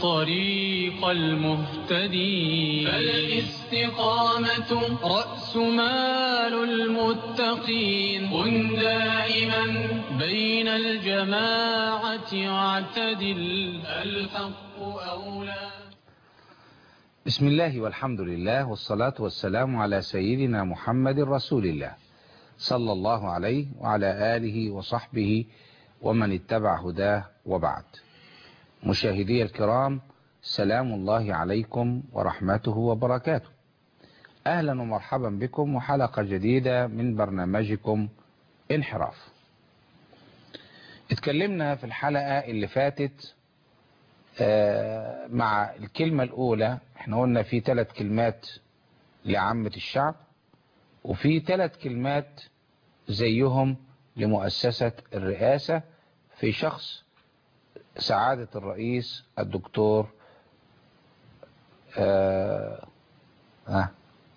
طريق المهتدين فالاستقامة رأس مال المتقين كن دائما بين الجماعة واعتدل الحق أولى بسم الله والحمد لله والصلاة والسلام على سيدنا محمد رسول الله صلى الله عليه وعلى آله وصحبه ومن اتبع هداه وبعد مشاهدي الكرام سلام الله عليكم ورحمته وبركاته أهلا ومرحبا بكم وحلقة جديدة من برنامجكم انحراف اتكلمنا في الحلقة اللي فاتت مع الكلمة الأولى احنا قلنا في ثلاث كلمات لعامة الشعب وفي ثلاث كلمات زيهم لمؤسسة الرئاسة في شخص سعادة الرئيس الدكتور آه آه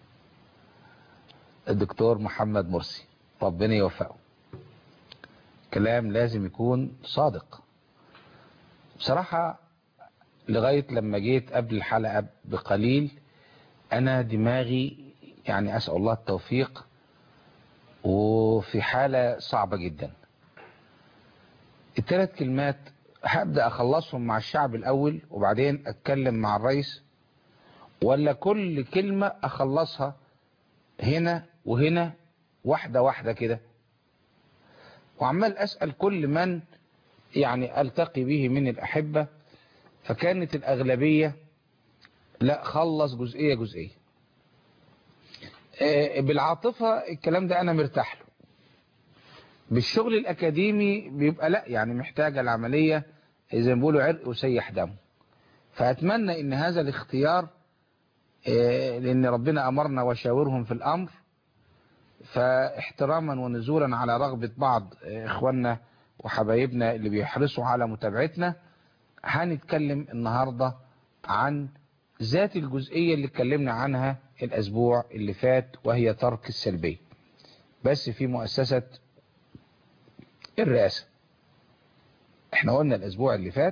الدكتور محمد مرسي ربنا يوفقه كلام لازم يكون صادق بصراحة لغاية لما جيت قبل الحلقة بقليل أنا دماغي يعني أسأل الله التوفيق وفي حالة صعبة جدا الثلاث كلمات هبدأ أخلصهم مع الشعب الأول وبعدين أتكلم مع الرئيس ولا كل كلمة أخلصها هنا وهنا واحدة واحدة كده وعمال أسأل كل من يعني ألتقي به من الأحبة فكانت الأغلبية لا خلص جزئية جزئية بالعاطفة الكلام ده أنا مرتاح له بالشغل الأكاديمي بيبقى لا يعني محتاجة العملية زي ما بيقولوا عرق وسيح دم فأتمنى إن هذا الاختيار لأن ربنا أمرنا وشاورهم في الأمر فاحتراما ونزولا على رغبة بعض إخواننا وحبايبنا اللي بيحرصوا على متابعتنا هنتكلم النهاردة عن ذات الجزئية اللي اتكلمنا عنها الأسبوع اللي فات وهي ترك السلبية بس في مؤسسة الرئاسة احنا قلنا الأسبوع اللي فات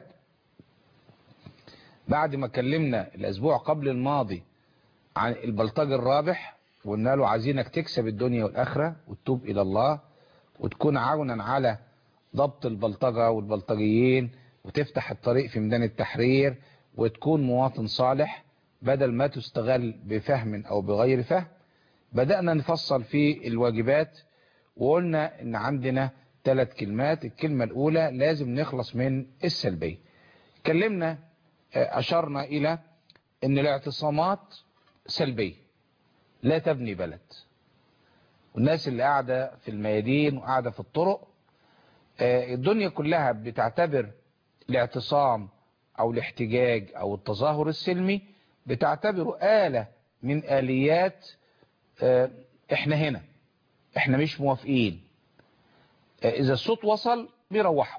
بعد ما كلمنا الأسبوع قبل الماضي عن البلطج الرابح وقلنا له عايزينك تكسب الدنيا والآخرة وتتوب إلى الله وتكون عونا على ضبط البلطجة والبلطجيين وتفتح الطريق في ميدان التحرير وتكون مواطن صالح بدل ما تستغل بفهم أو بغير فهم بدأنا نفصل في الواجبات وقلنا ان عندنا ثلاث كلمات الكلمة الأولى لازم نخلص من السلبية كلمنا أشرنا إلى ان الاعتصامات سلبية لا تبني بلد والناس اللي قاعدة في الميادين وقاعدة في الطرق الدنيا كلها بتعتبر الاعتصام او الاحتجاج او التظاهر السلمي بتعتبره آلة من آليات احنا هنا احنا مش موافقين اذا الصوت وصل بيروحوا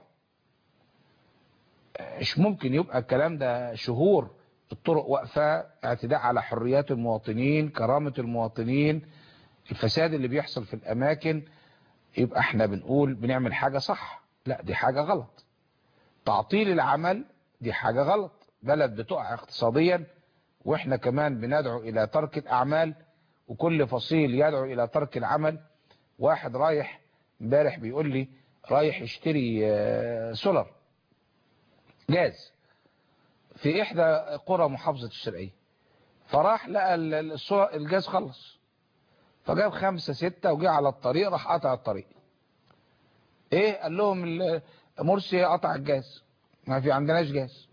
مش ممكن يبقى الكلام ده شهور الطرق واقفة اعتداء على حريات المواطنين كرامة المواطنين الفساد اللي بيحصل في الاماكن يبقى احنا بنقول بنعمل حاجة صح لا دي حاجة غلط تعطيل العمل دي حاجة غلط بلد بتقع اقتصاديا واحنا كمان بندعو الى ترك الاعمال وكل فصيل يدعو الى ترك العمل واحد رايح امبارح بيقول لي رايح يشتري سولر جاز في احدى قرى محافظة الشرقية فراح لقى الجاز خلص فجاب خمسة ستة وجه على الطريق راح قطع الطريق ايه قال لهم مرسي قطع الجاز ما في عندناش جاز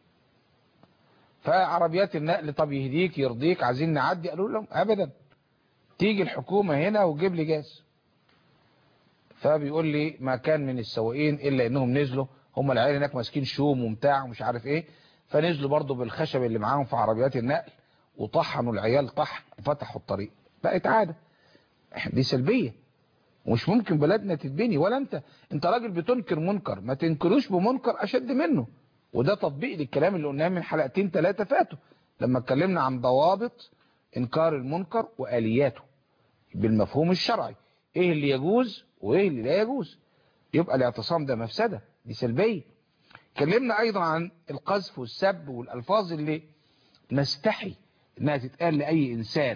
فعربيات النقل طب يهديك يرضيك عايزين نعدي قالوا لهم ابدا تيجي الحكومة هنا وتجيب لي جاز فبيقول لي ما كان من السواقين الا انهم نزلوا هم العيال هناك ماسكين شوم ومتاع ومش عارف ايه فنزلوا برضو بالخشب اللي معاهم في عربيات النقل وطحنوا العيال طحن وفتحوا الطريق بقت عادة دي سلبية ومش ممكن بلدنا تتبني ولا انت انت راجل بتنكر منكر ما تنكروش بمنكر اشد منه وده تطبيق للكلام اللي قلناه من حلقتين ثلاثة فاتوا لما اتكلمنا عن ضوابط انكار المنكر والياته بالمفهوم الشرعي ايه اللي يجوز وايه اللي لا يجوز يبقى الاعتصام ده مفسدة دي سلبية اتكلمنا ايضا عن القذف والسب والالفاظ اللي نستحي انها تتقال لاي انسان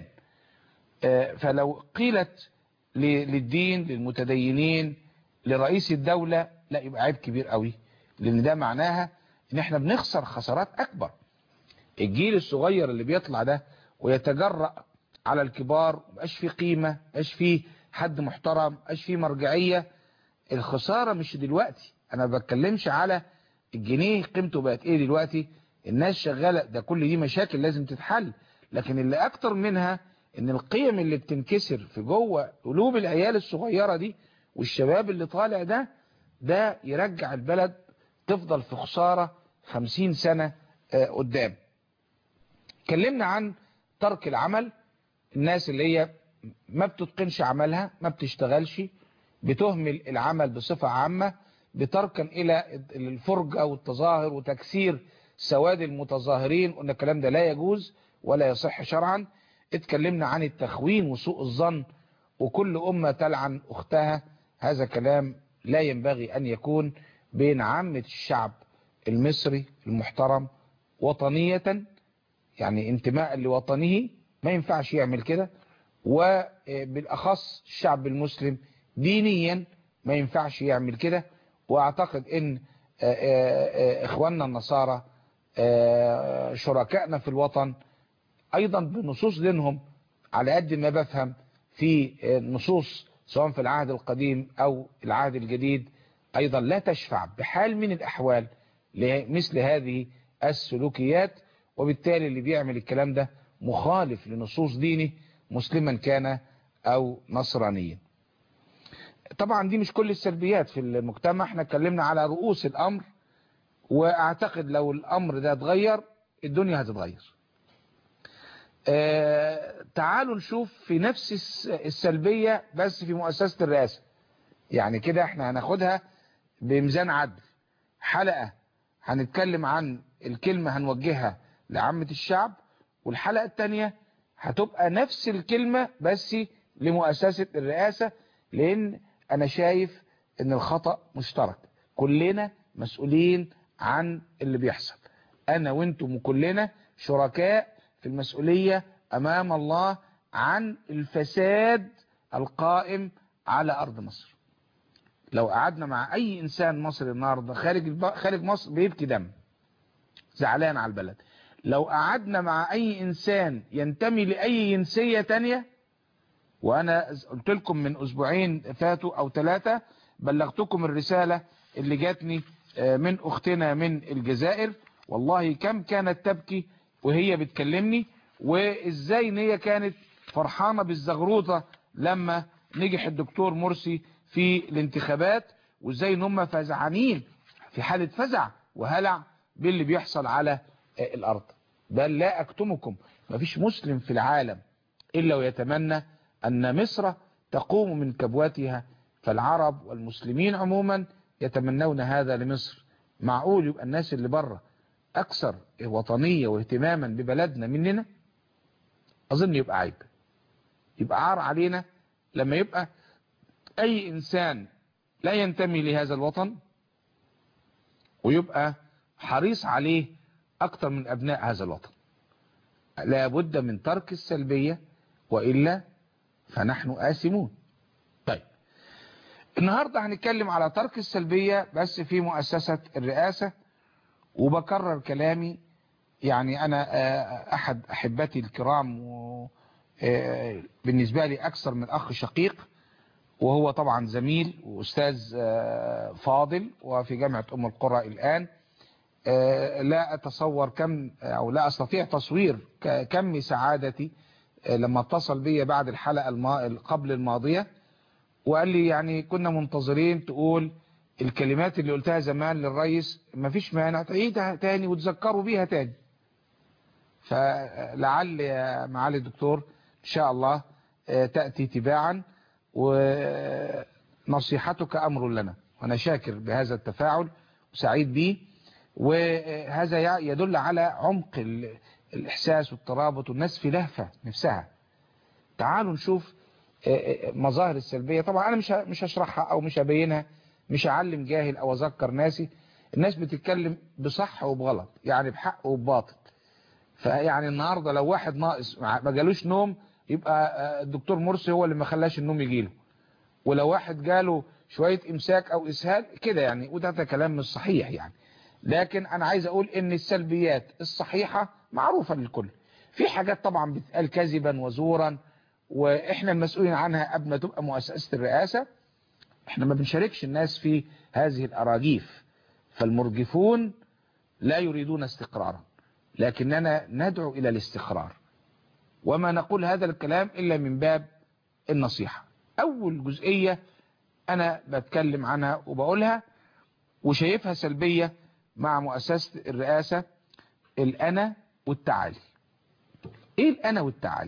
فلو قيلت للدين للمتدينين لرئيس الدولة لا يبقى عيب كبير قوي لان ده معناها ان احنا بنخسر خسارات اكبر الجيل الصغير اللي بيطلع ده ويتجرأ على الكبار مبقاش فيه قيمة مبقاش فيه حد محترم مبقاش فيه مرجعية الخسارة مش دلوقتي انا ما بتكلمش على الجنيه قيمته بقت ايه دلوقتي الناس شغالة ده كل دي مشاكل لازم تتحل لكن اللي اكتر منها ان القيم اللي بتنكسر في جوه قلوب العيال الصغيرة دي والشباب اللي طالع ده ده يرجع البلد تفضل في خسارة خمسين سنة قدام اتكلمنا عن ترك العمل الناس اللي هي ما بتتقنش عملها ما بتشتغلش بتهمل العمل بصفة عامة بتركن الى الفرجة والتظاهر وتكسير سواد المتظاهرين قلنا الكلام ده لا يجوز ولا يصح شرعا اتكلمنا عن التخوين وسوء الظن وكل أمة تلعن أختها هذا كلام لا ينبغي أن يكون بين عامة الشعب المصري المحترم وطنية يعني انتماء لوطنه ما ينفعش يعمل كده وبالأخص الشعب المسلم دينيا ما ينفعش يعمل كده واعتقد ان اخواننا النصارى شركائنا في الوطن ايضا بنصوص دينهم على قد ما بفهم في نصوص سواء في العهد القديم او العهد الجديد ايضا لا تشفع بحال من الاحوال لمثل هذه السلوكيات وبالتالي اللي بيعمل الكلام ده مخالف لنصوص دينه مسلما كان او نصرانيا طبعا دي مش كل السلبيات في المجتمع احنا اتكلمنا على رؤوس الامر واعتقد لو الامر ده اتغير الدنيا هتتغير اه تعالوا نشوف في نفس السلبية بس في مؤسسة الرئاسة يعني كده احنا هناخدها بميزان عدل حلقة هنتكلم عن الكلمة هنوجهها لعامة الشعب والحلقة التانية هتبقى نفس الكلمة بس لمؤسسة الرئاسة لان انا شايف ان الخطأ مشترك كلنا مسؤولين عن اللي بيحصل انا وانتم وكلنا شركاء في المسؤولية امام الله عن الفساد القائم على ارض مصر لو قعدنا مع اي انسان مصري النهارده خارج الب... خارج مصر بيبكي دم زعلان على البلد لو قعدنا مع اي انسان ينتمي لاي جنسية تانية وانا قلت لكم من اسبوعين فاتوا او ثلاثة بلغتكم الرسالة اللي جاتني من اختنا من الجزائر والله كم كانت تبكي وهي بتكلمني وازاي ان هي كانت فرحانة بالزغروطة لما نجح الدكتور مرسي في الانتخابات وازاي ان هم فزعانين في حالة فزع وهلع باللي بيحصل على الارض بل لا اكتمكم مفيش مسلم في العالم الا ويتمنى أن مصر تقوم من كبواتها فالعرب والمسلمين عموما يتمنون هذا لمصر معقول يبقى الناس اللي بره أكثر وطنية واهتماما ببلدنا مننا أظن يبقى عيب يبقى عار علينا لما يبقى أي إنسان لا ينتمي لهذا الوطن ويبقى حريص عليه أكثر من أبناء هذا الوطن لا بد من ترك السلبية وإلا فنحن آثمون طيب النهاردة هنتكلم على ترك السلبية بس في مؤسسة الرئاسة وبكرر كلامي يعني أنا أحد أحبتي الكرام بالنسبة لي أكثر من أخ شقيق وهو طبعا زميل وأستاذ فاضل وفي جامعة أم القرى الآن لا أتصور كم أو لا أستطيع تصوير كم سعادتي لما اتصل بي بعد الحلقة الما... قبل الماضية وقال لي يعني كنا منتظرين تقول الكلمات اللي قلتها زمان للرئيس مفيش مانع تعيدها تاني وتذكروا بيها تاني فلعل يا معالي الدكتور ان شاء الله تأتي تباعا ونصيحتك امر لنا وانا شاكر بهذا التفاعل وسعيد به وهذا يدل على عمق الإحساس والترابط والناس في لهفة نفسها تعالوا نشوف مظاهر السلبية طبعا أنا مش مش هشرحها أو مش هبينها مش هعلم جاهل أو أذكر ناسي الناس بتتكلم بصح وبغلط يعني بحق وبباطل فيعني النهاردة لو واحد ناقص ما جالوش نوم يبقى الدكتور مرسي هو اللي ما خلاش النوم يجيله ولو واحد جاله شوية امساك او اسهال كده يعني وده ده كلام مش صحيح يعني لكن انا عايز اقول ان السلبيات الصحيحة معروفة للكل في حاجات طبعا بتقال كذبا وزورا واحنا المسؤولين عنها قبل ما تبقى مؤسسة الرئاسة احنا ما بنشاركش الناس في هذه الاراجيف فالمرجفون لا يريدون استقرارا لكننا ندعو الى الاستقرار وما نقول هذا الكلام الا من باب النصيحة اول جزئية انا بتكلم عنها وبقولها وشايفها سلبية مع مؤسسة الرئاسة الانا والتعالي ايه الانا والتعالي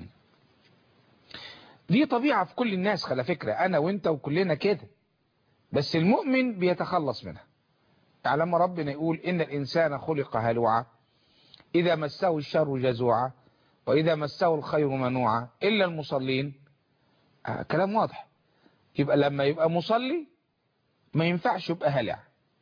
دي طبيعة في كل الناس على فكرة انا وانت وكلنا كده بس المؤمن بيتخلص منها يعني لما ربنا يقول ان الانسان خلق هلوعا اذا مسه الشر جزوعا واذا مسه الخير منوعا الا المصلين آه كلام واضح يبقى لما يبقى مصلي ما ينفعش يبقى هلع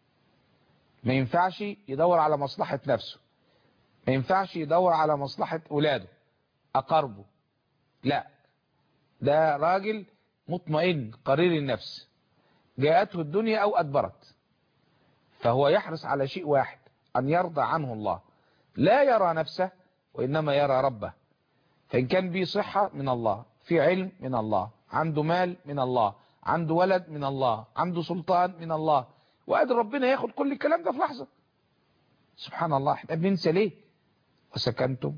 ما ينفعش يدور على مصلحة نفسه ما ينفعش يدور على مصلحة اولاده اقربه لا ده راجل مطمئن قرير النفس جاءته الدنيا او ادبرت فهو يحرص على شيء واحد ان يرضى عنه الله لا يرى نفسه وانما يرى ربه فان كان به صحة من الله في علم من الله عنده مال من الله عنده ولد من الله عنده سلطان من الله وقادر ربنا ياخد كل الكلام ده في لحظة سبحان الله احنا بننسى ليه وسكنتم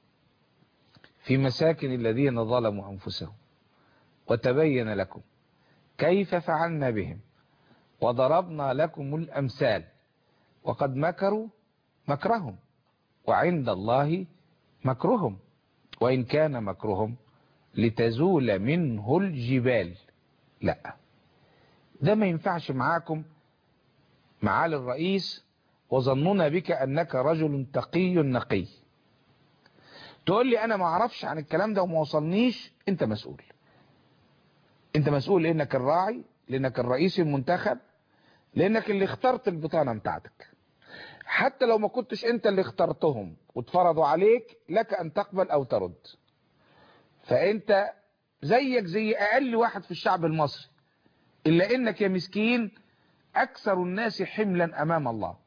في مساكن الذين ظلموا أنفسهم وتبين لكم كيف فعلنا بهم وضربنا لكم الأمثال وقد مكروا مكرهم وعند الله مكرهم وإن كان مكرهم لتزول منه الجبال لا ده ما ينفعش معاكم معالي الرئيس وظننا بك أنك رجل تقي نقي تقول لي أنا ما أعرفش عن الكلام ده وما وصلنيش أنت مسؤول أنت مسؤول لأنك الراعي لأنك الرئيس المنتخب لأنك اللي اخترت البطانة بتاعتك حتى لو ما كنتش أنت اللي اخترتهم واتفرضوا عليك لك أن تقبل أو ترد فأنت زيك زي أقل واحد في الشعب المصري إلا إنك يا مسكين أكثر الناس حملا أمام الله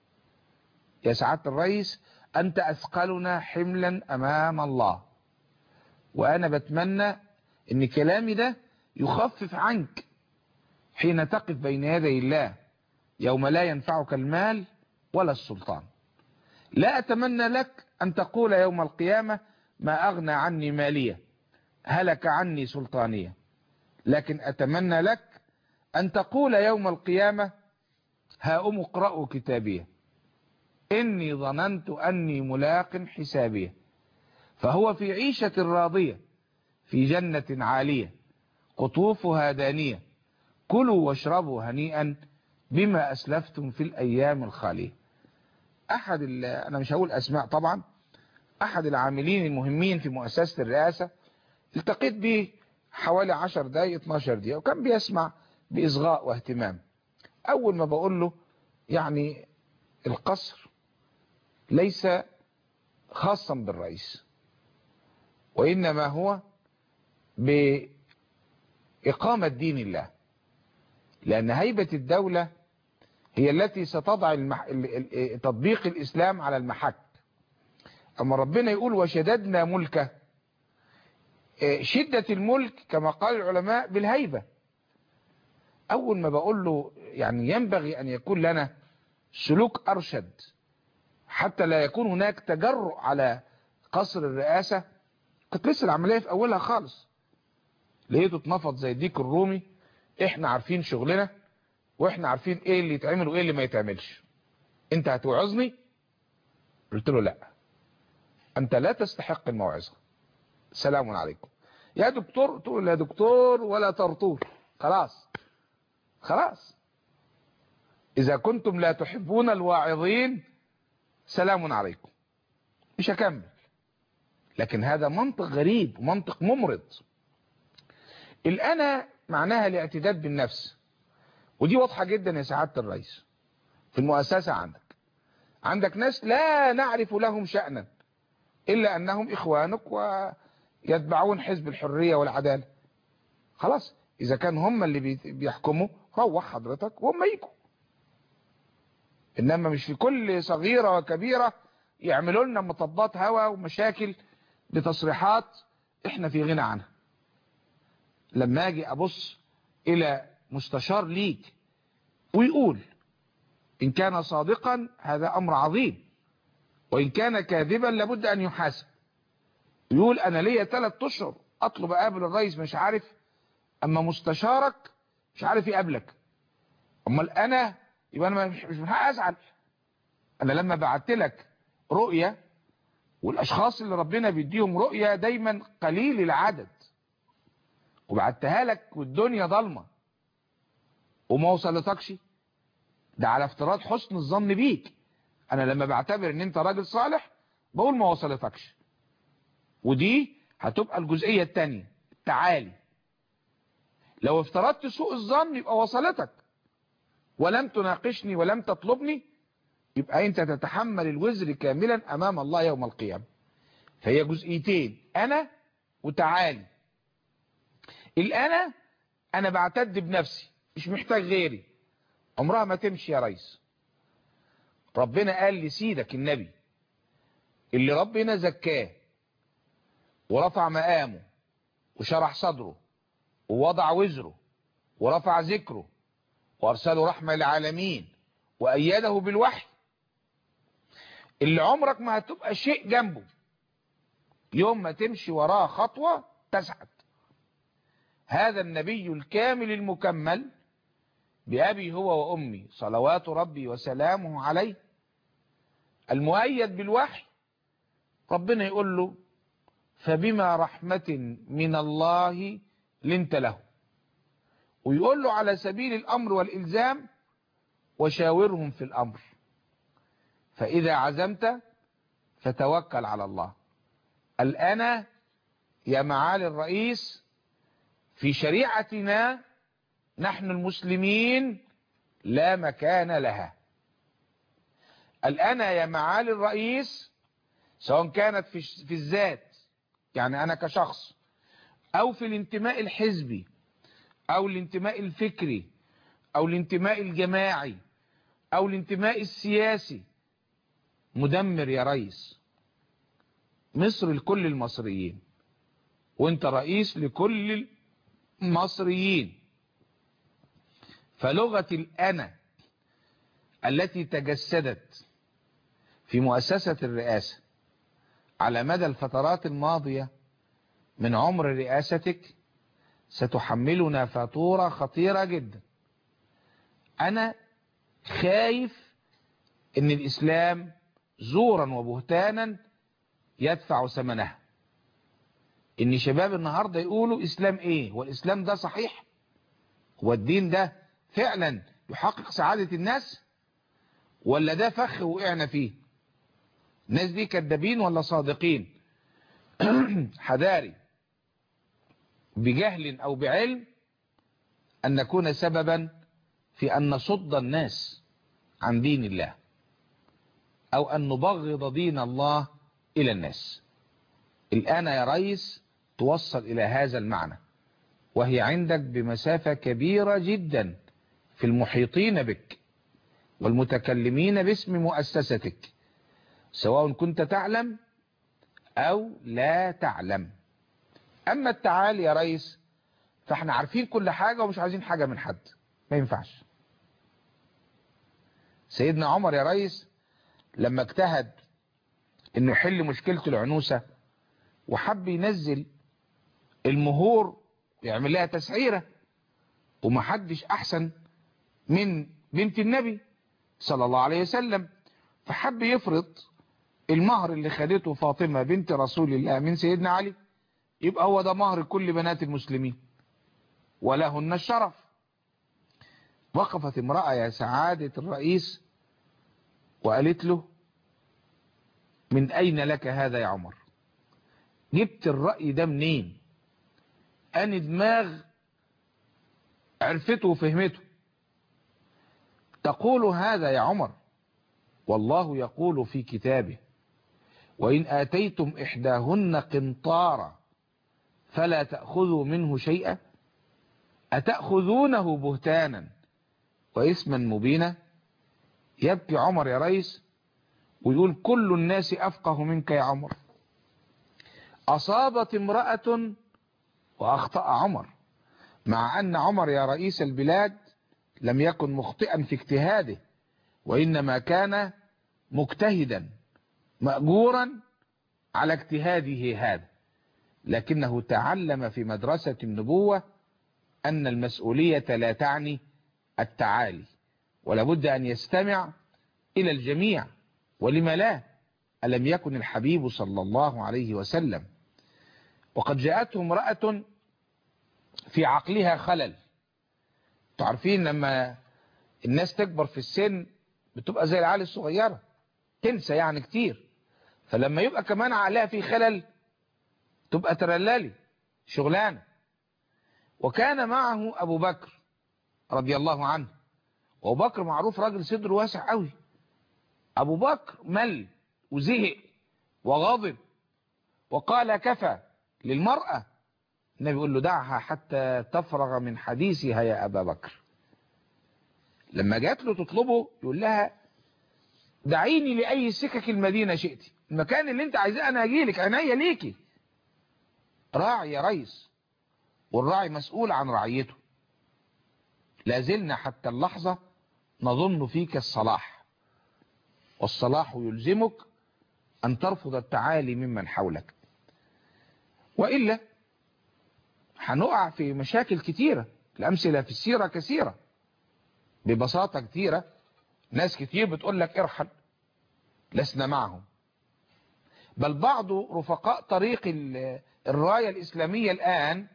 يا سعادة الرئيس أنت أثقلنا حملا أمام الله وأنا بتمنى أن كلامي ده يخفف عنك حين تقف بين يدي الله يوم لا ينفعك المال ولا السلطان لا أتمنى لك أن تقول يوم القيامة ما أغنى عني مالية هلك عني سلطانية لكن أتمنى لك أن تقول يوم القيامة هاؤم اقرأوا كتابيه إني ظننت أني ملاق حسابيه فهو في عيشة راضية في جنة عالية قطوفها دانية كلوا واشربوا هنيئا بما أسلفتم في الأيام الخالية أحد أنا مش هقول أسماء طبعا أحد العاملين المهمين في مؤسسة الرئاسة التقيت به حوالي 10 دقايق 12 دقيقة وكان بيسمع بإصغاء واهتمام أول ما بقول له يعني القصر ليس خاصا بالرئيس وإنما هو بإقامة دين الله لأن هيبة الدولة هي التي ستضع المح... تطبيق الإسلام على المحك أما ربنا يقول وشددنا ملكه شدة الملك كما قال العلماء بالهيبة أول ما بقول له يعني ينبغي أن يكون لنا سلوك أرشد حتى لا يكون هناك تجرؤ على قصر الرئاسة كانت لسه العملية في أولها خالص لقيته اتنفض زي الديك الرومي احنا عارفين شغلنا واحنا عارفين ايه اللي يتعمل وايه اللي ما يتعملش انت هتوعظني قلت له لا انت لا تستحق الموعظة سلام عليكم يا دكتور تقول لا دكتور ولا طرطور خلاص خلاص اذا كنتم لا تحبون الواعظين سلام عليكم مش هكمل لكن هذا منطق غريب ومنطق ممرض الأنا معناها الاعتداد بالنفس ودي واضحة جدا يا سعادة الرئيس في المؤسسة عندك عندك ناس لا نعرف لهم شأنا إلا أنهم إخوانك ويتبعون حزب الحرية والعدالة خلاص إذا كان هم اللي بي- بيحكموا روح حضرتك وهم يجوا إنما مش في كل صغيرة وكبيرة يعملوا لنا مطبات هوا ومشاكل بتصريحات احنا في غنى عنها لما اجي ابص الى مستشار ليك ويقول ان كان صادقا هذا امر عظيم وان كان كاذبا لابد ان يحاسب يقول انا ليا ثلاث اشهر اطلب اقابل الرئيس مش عارف اما مستشارك مش عارف يقابلك امال انا يبقى انا مش مش من حقي ازعل انا لما بعت لك رؤيه والاشخاص اللي ربنا بيديهم رؤيه دايما قليل العدد وبعتها لك والدنيا ضلمه وما وصلتكش ده على افتراض حسن الظن بيك انا لما بعتبر ان انت راجل صالح بقول ما وصلتكش ودي هتبقى الجزئية التانية تعالي لو افترضت سوء الظن يبقى وصلتك ولم تناقشني ولم تطلبني يبقى انت تتحمل الوزر كاملا امام الله يوم القيامة فهي جزئيتين انا وتعالي الانا انا بعتد بنفسي مش محتاج غيري عمرها ما تمشي يا ريس ربنا قال لسيدك النبي اللي ربنا زكاه ورفع مقامه وشرح صدره ووضع وزره ورفع ذكره وارسله رحمة للعالمين وايده بالوحي اللي عمرك ما هتبقى شيء جنبه يوم ما تمشي وراه خطوة تسعد هذا النبي الكامل المكمل بأبي هو وأمي صلوات ربي وسلامه عليه المؤيد بالوحي ربنا يقول له فبما رحمة من الله لنت له ويقول له على سبيل الأمر والإلزام وشاورهم في الأمر فإذا عزمت فتوكل على الله الآن يا معالي الرئيس في شريعتنا نحن المسلمين لا مكان لها الآن يا معالي الرئيس سواء كانت في في الذات يعني أنا كشخص أو في الانتماء الحزبي أو الانتماء الفكري أو الانتماء الجماعي أو الانتماء السياسي مدمر يا ريس مصر لكل المصريين وانت رئيس لكل المصريين فلغة الأنا التي تجسدت في مؤسسة الرئاسة على مدى الفترات الماضية من عمر رئاستك ستحملنا فاتورة خطيرة جدا أنا خايف ان الإسلام زورا وبهتانا يدفع ثمنها ان شباب النهاردة يقولوا إسلام إيه والإسلام ده صحيح هو الدين ده فعلا يحقق سعادة الناس ولا ده فخ وقعنا فيه الناس دي كذابين ولا صادقين حذاري بجهل او بعلم ان نكون سببا في ان نصد الناس عن دين الله او ان نبغض دين الله الى الناس الان يا ريس توصل الى هذا المعنى وهي عندك بمسافة كبيرة جدا في المحيطين بك والمتكلمين باسم مؤسستك سواء كنت تعلم او لا تعلم اما التعالي يا ريس فاحنا عارفين كل حاجة ومش عايزين حاجة من حد ما ينفعش سيدنا عمر يا ريس لما اجتهد انه يحل مشكلة العنوسة وحب ينزل المهور يعمل لها تسعيرة ومحدش احسن من بنت النبي صلى الله عليه وسلم فحب يفرض المهر اللي خدته فاطمة بنت رسول الله من سيدنا علي يبقى هو ده مهر كل بنات المسلمين ولهن الشرف وقفت امرأة يا سعادة الرئيس وقالت له من أين لك هذا يا عمر جبت الرأي ده منين أن دماغ عرفته وفهمته تقول هذا يا عمر والله يقول في كتابه وإن آتيتم إحداهن قنطارا فلا تأخذوا منه شيئا أتأخذونه بهتانا وإثما مبينا يبكي عمر يا ريس ويقول كل الناس أفقه منك يا عمر أصابت امرأة وأخطأ عمر مع أن عمر يا رئيس البلاد لم يكن مخطئا في اجتهاده وإنما كان مجتهدا مأجورا على اجتهاده هذا لكنه تعلم في مدرسة النبوة أن المسؤولية لا تعني التعالي ولابد أن يستمع إلى الجميع ولما لا ألم يكن الحبيب صلى الله عليه وسلم وقد جاءته امرأة في عقلها خلل تعرفين لما الناس تكبر في السن بتبقى زي العيال الصغيرة تنسى يعني كتير فلما يبقى كمان عقلها في خلل تبقى ترللي شغلانة وكان معه أبو بكر رضي الله عنه وأبو بكر معروف راجل صدره واسع قوي أبو بكر مل وزهق وغضب وقال كفى للمرأة النبي يقول له دعها حتى تفرغ من حديثها يا أبا بكر لما جات له تطلبه يقول لها دعيني لأي سكك المدينة شئت المكان اللي انت عايزاه انا هجيلك عينيا ليكي راعي يا ريس والراعي مسؤول عن رعيته لازلنا حتى اللحظة نظن فيك الصلاح والصلاح يلزمك أن ترفض التعالي ممن حولك وإلا هنقع في مشاكل كتيرة الأمثلة في السيرة كثيرة ببساطة كتيرة ناس كتير بتقول لك ارحل لسنا معهم بل بعض رفقاء طريق الراية الإسلامية الآن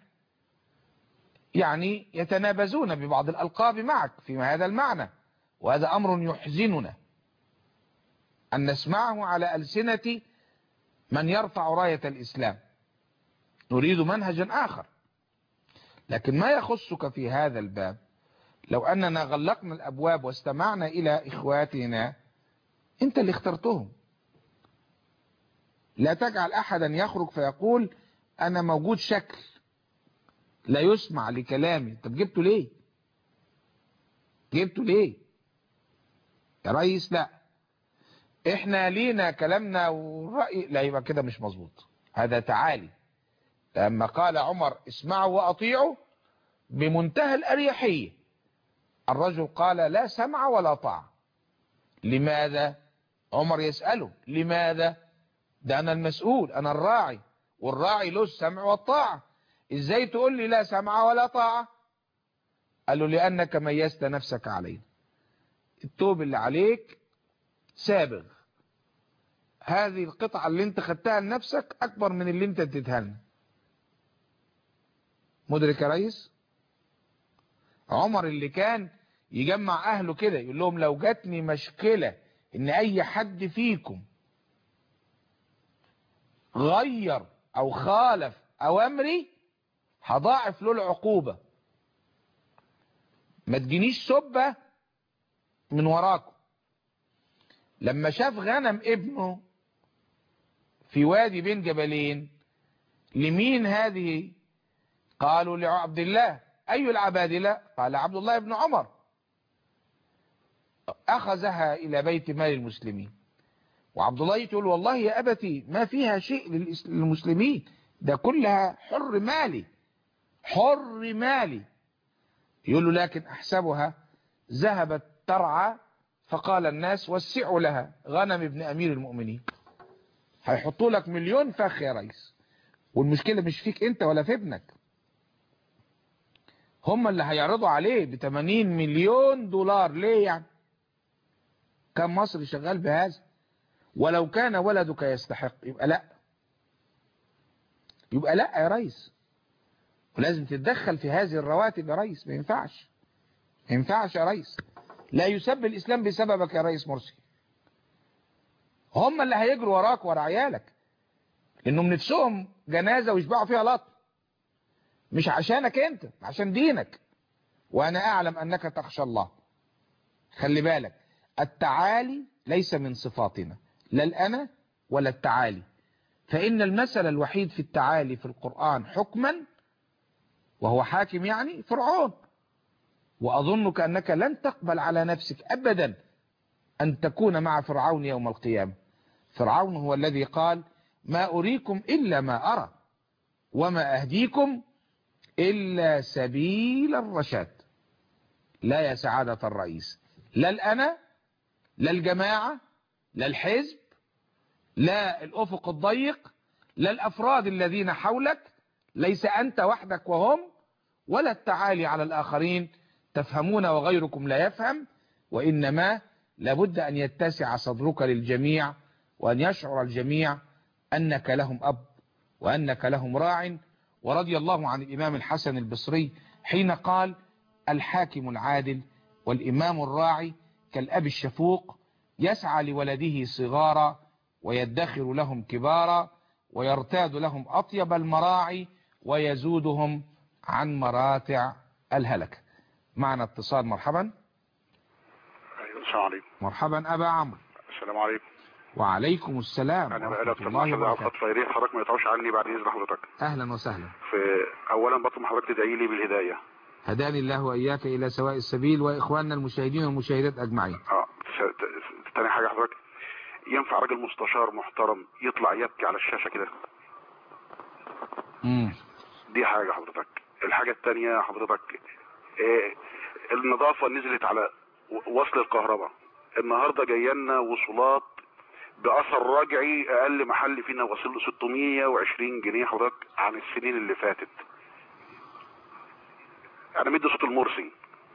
يعني يتنابزون ببعض الألقاب معك في هذا المعنى وهذا أمر يحزننا أن نسمعه على ألسنة من يرفع راية الإسلام نريد منهجا آخر لكن ما يخصك في هذا الباب لو أننا غلقنا الأبواب واستمعنا إلى إخواتنا أنت اللي اخترتهم لا تجعل أحدا يخرج فيقول أنا موجود شكل لا يسمع لكلامي طب جبته ليه جبته ليه يا ريس لا احنا لينا كلامنا ورأي لا يبقى كده مش مظبوط هذا تعالي لما قال عمر اسمعوا واطيعوا بمنتهى الأريحية الرجل قال لا سمع ولا طاعة لماذا عمر يسأله لماذا ده أنا المسؤول أنا الراعي والراعي له السمع والطاعة إزاي تقول لي لا سمع ولا طاعة قال له لأنك ميزت نفسك علينا التوب اللي عليك سابغ هذه القطعة اللي انت خدتها لنفسك أكبر من اللي انت اديتها لنا مدرك يا ريس عمر اللي كان يجمع أهله كده يقول لهم لو جاتني مشكلة إن أي حد فيكم غير أو خالف أوامري هضاعف له العقوبة ما تجينيش سبة من وراكم لما شاف غنم ابنه في وادي بين جبلين لمين هذه قالوا لعبد الله أي العبادلة قال عبد الله بن عمر أخذها إلى بيت مال المسلمين وعبد الله يقول والله يا أبتي ما فيها شيء للمسلمين ده كلها حر مالي حر مالي يقول له لكن أحسبها ذهبت ترعى فقال الناس وسعوا لها غنم ابن أمير المؤمنين هيحطوا لك مليون فخ يا ريس والمشكلة مش فيك انت ولا في ابنك هم اللي هيعرضوا عليه ب 80 مليون دولار ليه يعني كم مصري شغال بهذا ولو كان ولدك يستحق يبقى لا يبقى لا يا ريس ولازم تتدخل في هذه الرواتب يا ريس ما ينفعش ما ينفعش يا ريس لا يسب الإسلام بسببك يا ريس مرسي هم اللي هيجروا وراك ورا عيالك لانهم نفسهم جنازة ويشبعوا فيها لط مش عشانك انت عشان دينك وانا اعلم انك تخشى الله خلي بالك التعالي ليس من صفاتنا لا الأنا ولا التعالي فإن المثل الوحيد في التعالي في القرآن حكما وهو حاكم يعني فرعون وأظنك أنك لن تقبل على نفسك أبدا أن تكون مع فرعون يوم القيامة فرعون هو الذي قال ما أريكم إلا ما أرى وما أهديكم إلا سبيل الرشاد لا يا سعادة الرئيس لا الأنا لا الجماعة لا الحزب لا الأفق الضيق لا الأفراد الذين حولك ليس أنت وحدك وهم ولا التعالي على الآخرين تفهمون وغيركم لا يفهم وإنما لابد أن يتسع صدرك للجميع وأن يشعر الجميع أنك لهم أب وأنك لهم راع ورضي الله عن الإمام الحسن البصري حين قال الحاكم العادل والإمام الراعي كالأب الشفوق يسعى لولده صغارا ويدخر لهم كبارا ويرتاد لهم أطيب المراعي ويزودهم عن مراتع الهلكة معنا اتصال مرحبا ايوه السلام عليكم مرحبا أبا عمرو السلام عليكم وعليكم السلام انا ورحمة بقالي اكتر الله من كده وبركاته خط فيريح حضرتك ما يقطعوش عني بعد اذن حضرتك أهلا وسهلا في اولا بطلب حضرتك تدعي لي بالهدايه هداني الله وإياك إلى سواء السبيل وإخواننا المشاهدين والمشاهدات أجمعين اه ت- ت- تاني حاجه حضرتك ينفع راجل مستشار محترم يطلع يبكي على الشاشه كده مم. دي حاجه حضرتك الحاجه الثانيه حضرتك إيه النظافه نزلت على و- وصل الكهرباء النهارده جايه لنا وصولات باثر رجعي اقل محل فينا واصل له 620 جنيه حضرتك عن السنين اللي فاتت انا مدي صوت المرسي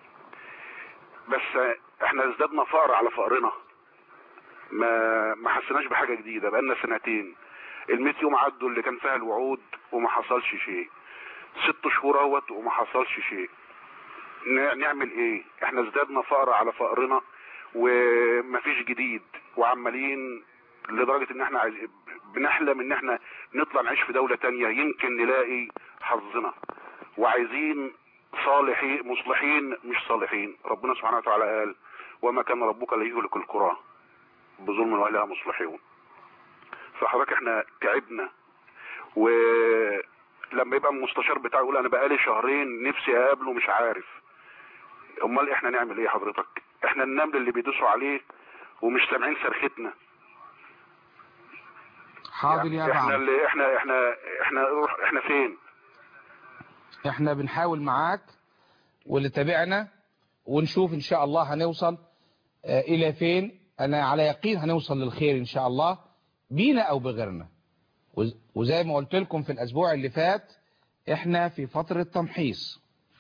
بس احنا ازددنا فقر على فقرنا ما ما حسيناش بحاجه جديده بقالنا سنتين ال يوم عدوا اللي كان فيها الوعود وما حصلش شيء ست شهور اهوت وما حصلش شيء ن- نعمل ايه احنا ازدادنا فقر على فقرنا ومفيش جديد وعمالين لدرجة ان احنا عايز بنحلم ان احنا نطلع نعيش في دولة تانية يمكن نلاقي حظنا وعايزين صالحين مصلحين مش صالحين ربنا سبحانه وتعالى قال وما كان ربك ليهلك القرى بظلم واهلها مصلحون فحضرتك احنا تعبنا ولما يبقى المستشار بتاعي يقول انا بقالي شهرين نفسي اقابله مش عارف امال احنا نعمل ايه حضرتك احنا النمل اللي بيدوسوا عليه ومش سامعين صرختنا حاضر يا أبا احنا عمرو اللي احنا احنا احنا احنا فين احنا بنحاول معاك واللي تابعنا ونشوف ان شاء الله هنوصل آه، الى فين انا على يقين هنوصل للخير ان شاء الله بينا او بغيرنا وز- وزي ما قلت لكم في الاسبوع اللي فات احنا في فترة تمحيص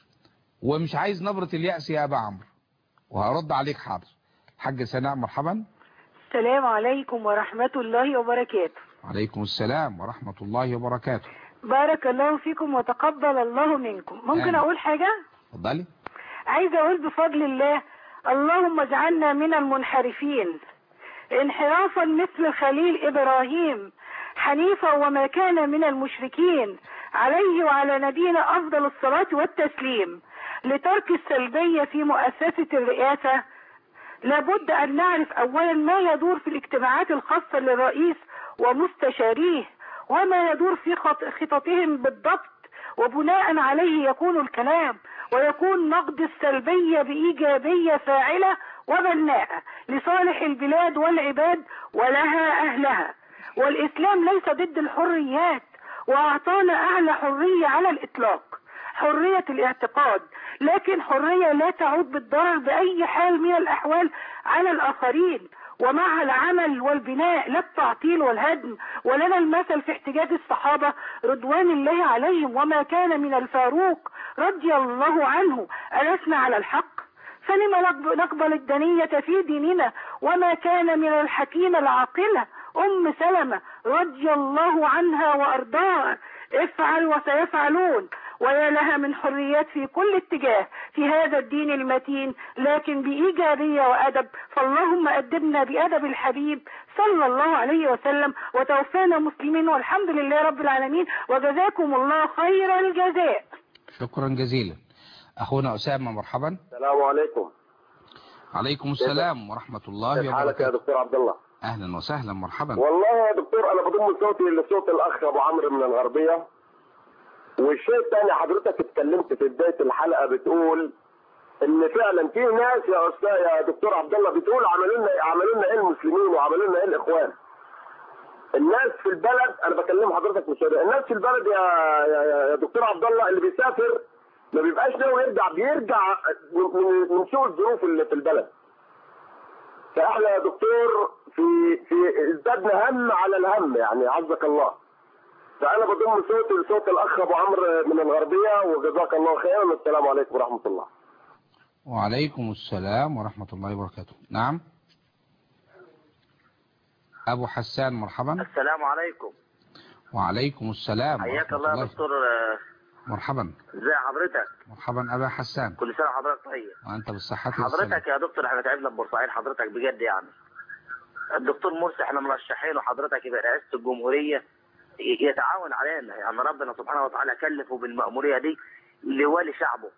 ومش عايز نبرة اليأس يا ابا عمرو وهرد عليك حاضر حاج سناء مرحبا السلام عليكم ورحمة الله وبركاته عليكم السلام ورحمة الله وبركاته بارك الله فيكم وتقبل الله منكم ممكن آمين. أقول حاجة اتفضلي عايزة أقول بفضل الله اللهم اجعلنا من المنحرفين انحرافا مثل خليل إبراهيم حنيفا وما كان من المشركين عليه وعلى نبينا أفضل الصلاة والتسليم لترك السلبية في مؤسسة الرئاسة لابد أن نعرف أولا ما يدور في الاجتماعات الخاصة للرئيس ومستشاريه وما يدور في خط- خططهم بالضبط وبناء عليه يكون الكلام ويكون نقد السلبية بإيجابية فاعلة وبناءة لصالح البلاد والعباد ولها أهلها والإسلام ليس ضد الحريات وأعطانا أعلى حرية على الإطلاق حرية الاعتقاد لكن حرية لا تعود بالضرر بأي حال من الأحوال على الآخرين ومع العمل والبناء لا التعطيل والهدم ولنا المثل في احتجاج الصحابة رضوان الله عليهم وما كان من الفاروق رضي الله عنه ألسنا على الحق فلما نقب- نقبل الدنية في ديننا وما كان من الحكيمة العاقلة أم سلمة رضي الله عنها وأرضاها افعل وسيفعلون ويا لها من حريات في كل اتجاه في هذا الدين المتين لكن بإيجابية وأدب فاللهم أدبنا بأدب الحبيب صلى الله عليه وسلم وتوفانا مسلمين والحمد لله رب العالمين وجزاكم الله خير الجزاء شكرا جزيلا اخونا اسامة مرحبا السلام عليكم عليكم السلام ورحمة الله كيف حالك يا وبركاته دكتور عبد الله أهلا وسهلا مرحبا والله يا دكتور انا بضم صوتي لصوت الاخ ابو عمرو من الغربيه والشيء الثاني حضرتك اتكلمت في بدايه الحلقه بتقول ان فعلا في ناس يا استاذ يا دكتور عبد الله بتقول عملوا لنا عملوا لنا ايه المسلمين وعملوا لنا ايه الاخوان الناس في البلد انا بكلم حضرتك مش هذا. الناس في البلد يا يا, يا- يا دكتور عبد الله اللي بيسافر ما بيبقاش ناوي يرجع بيرجع من, من- من سوء الظروف اللي في البلد فاحنا يا دكتور في في ازدادنا هم على الهم يعني عزك الله فانا بضم صوتي لصوت الاخ ابو عمرو من الغربيه وجزاك الله خيرا والسلام عليكم ورحمه الله وعليكم السلام ورحمة الله وبركاته نعم أبو حسان مرحبا السلام عليكم وعليكم السلام حياك ورحمة الله يا دكتور آه، مرحبا ازي حضرتك مرحبا أبا حسان كل سنه وحضرتك طيب وأنت بالصحة والسلام حضرتك يا دكتور احنا تعبنا ببورسعيد حضرتك بجد يعني الدكتور مرسي احنا مرشحين وحضرتك يبقى رئاسه الجمهوريه ي- يتعاون علينا يعني ربنا سبحانه وتعالى كلفه بالمأمورية دي لولي شعبه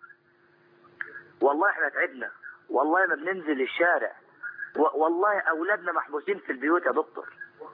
والله احنا تعبنا والله ما بننزل الشارع و- والله اولادنا محبوسين في البيوت يا دكتور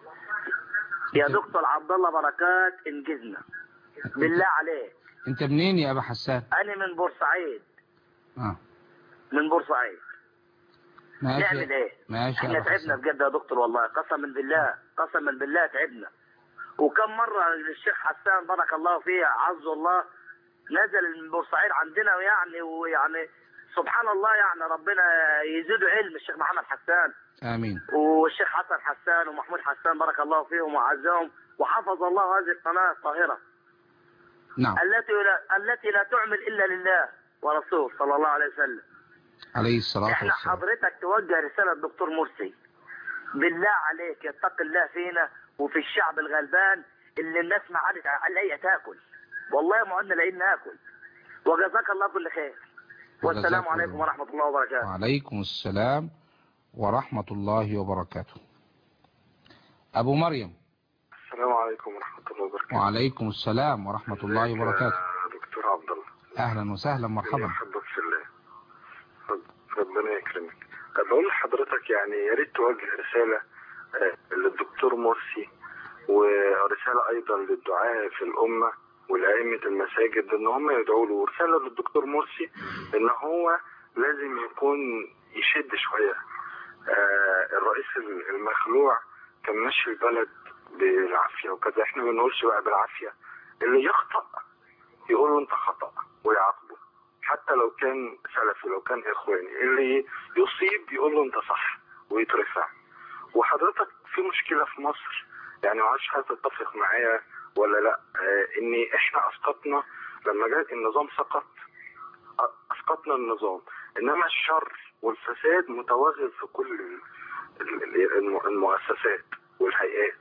يا دكتور عبد الله بركات انجزنا بالله عليك أنت منين يا أبا حسان انا من بورسعيد آه. من بورسعيد ماشي نعمل ايه ماشي يا احنا أبا تعبنا حسان بجد يا دكتور والله قسما بالله قسما بالله تعبنا وكم مرة الشيخ حسان بارك الله فيه عز الله نزل من بورسعيد عندنا يعني ويعني سبحان الله يعني ربنا يزيده علم الشيخ محمد حسان آمين والشيخ حسن حسان ومحمود حسان بارك الله فيهم وعزهم وحفظ الله هذه القناة الطاهرة نعم التي لا التي لا تعمل إلا لله ورسوله صلى الله عليه وسلم عليه الصلاة احنا والسلام حضرتك توجه رسالة الدكتور مرسي بالله عليك يتق الله فينا وفي الشعب الغلبان اللي الناس ما عادت على تاكل والله ما عدنا لاقيين ناكل وجزاك الله كل خير والسلام وجزاك عليكم الله. ورحمة الله وبركاته وعليكم السلام ورحمة الله وبركاته أبو مريم السلام عليكم ورحمة الله وبركاته وعليكم السلام ورحمة الله وبركاته يا دكتور عبد الله أهلا وسهلا مرحبا أحبك في الله رب- ربنا يكرمك بقول لحضرتك يعني يا ريت توجه رسالة آه، للدكتور مرسي ورسالة أيضا للدعاة في الأمة والأئمة المساجد إن هم يدعوا له ورسالة للدكتور مرسي إن هو لازم يكون يشد شوية آه، الرئيس المخلوع كان ماشي البلد بالعافية وكذا احنا ما بنقولش بقى بالعافية اللي يخطأ يقول له انت خطأ ويعاقبه حتى لو كان سلفي لو كان اخواني اللي يصيب يقول له انت صح ويترفع وحضرتك في مشكلة في مصر يعني معرفش هل تتفق معايا ولا لا آه ان احنا اسقطنا لما جاء النظام سقط أ- اسقطنا النظام انما الشر والفساد متوغل في كل ال- ال- الم- المؤسسات والهيئات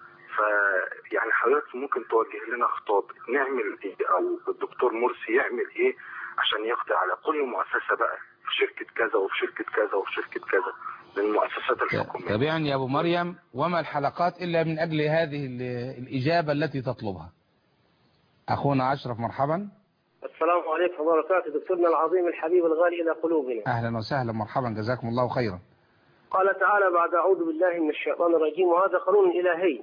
فيعني حضرتك ممكن توجه لنا خطاب نعمل ايه او الدكتور مرسي يعمل ايه عشان يقضي على كل مؤسسه بقى في شركه كذا وفي شركه كذا وفي شركه كذا من المؤسسات الحكوميه تابعني يا أبو مريم وما الحلقات إلا من أجل هذه ال- الإجابة التي تطلبها أخونا أشرف مرحبا السلام عليكم ورحمة الله وبركاته دكتورنا العظيم الحبيب الغالي إلى قلوبنا أهلا وسهلا مرحبا جزاكم الله خيرا قال تعالى بعد أعوذ بالله من الشيطان الرجيم وهذا قانون إلهي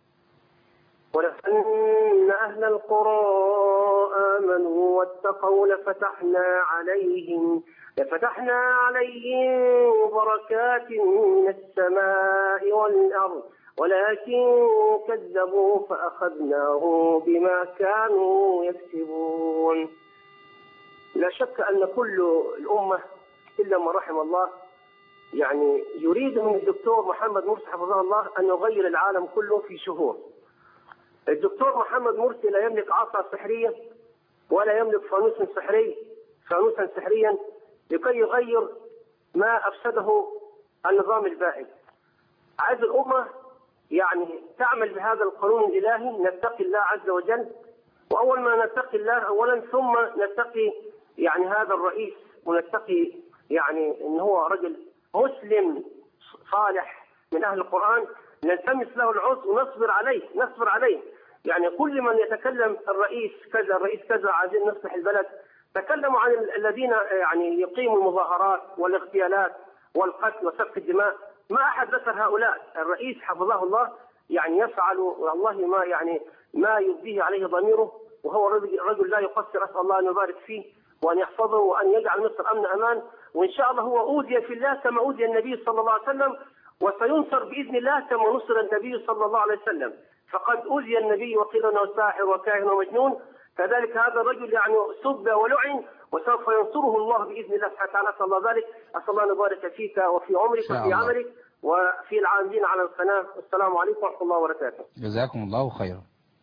ولأن أهل القرى آمنوا واتقوا لفتحنا عليهم لفتحنا عليهم بركات من السماء والأرض ولكن كذبوا فأخذناهم بما كانوا يكسبون لا شك أن كل الأمة إلا ما رحم الله يعني يريد من الدكتور محمد مرسي حفظه الله أن يغير العالم كله في شهور الدكتور محمد مرسي لا يملك عصا سحرية ولا يملك فانوسا سحري فانوسا سحريا لكي يغير ما أفسده النظام البائد عايز الأمة يعني تعمل بهذا القانون الإلهي نتقي الله عز وجل وأول ما نتقي الله أولا ثم نتقي يعني هذا الرئيس ونتقي يعني ان هو رجل مسلم صالح من اهل القران نلتمس له العذر ونصبر عليه نصبر عليه يعني كل من يتكلم الرئيس كذا الرئيس كذا عايزين نصلح البلد تكلموا عن ال- الذين يعني يقيموا المظاهرات والاغتيالات والقتل وسفك الدماء ما أحد ذكر هؤلاء الرئيس حفظه الله يعني يفعل والله ما يعني ما يبديه عليه ضميره وهو رجل رجل لا يقصر أسأل الله أن يبارك فيه وأن يحفظه وأن يجعل مصر أمن أمان وإن شاء الله هو أوذي في الله كما أوذي النبي صلى الله عليه وسلم وسينصر بإذن الله كما نصر النبي صلى الله عليه وسلم فقد أوذي النبي وقيل أنه ساحر وكاهن ومجنون كذلك هذا الرجل يعني سب ولعن وسوف ينصره الله باذن الله سبحانه وتعالى اسال الله ذلك اسال الله ان يبارك فيك وفي عمرك شاء وفي الله. عملك وفي العاملين على القناه والسلام عليكم ورحمه الله وبركاته. جزاكم الله خيرا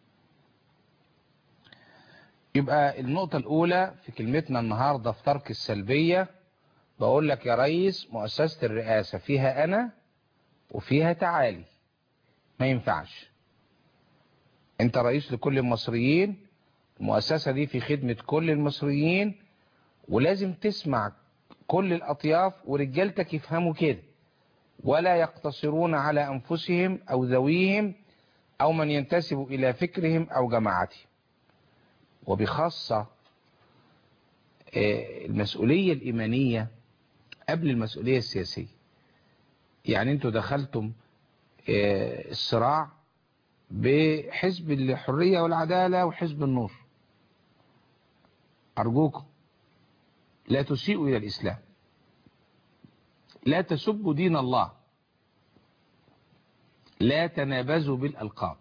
يبقى النقطة الأولى في كلمتنا النهاردة في ترك السلبية بقول لك يا ريس مؤسسة الرئاسة فيها أنا وفيها تعالي ما ينفعش أنت رئيس لكل المصريين المؤسسة دي في خدمة كل المصريين ولازم تسمع كل الأطياف ورجالتك يفهموا كده ولا يقتصرون على أنفسهم أو ذويهم أو من ينتسب إلى فكرهم أو جماعتهم وبخاصة آه، المسؤولية الإيمانية قبل المسؤولية السياسية يعني انتوا دخلتم آه، الصراع بحزب الحرية والعدالة وحزب النور أرجوكم لا تسيئوا إلى الإسلام لا تسبوا دين الله لا تنابزوا بالألقاب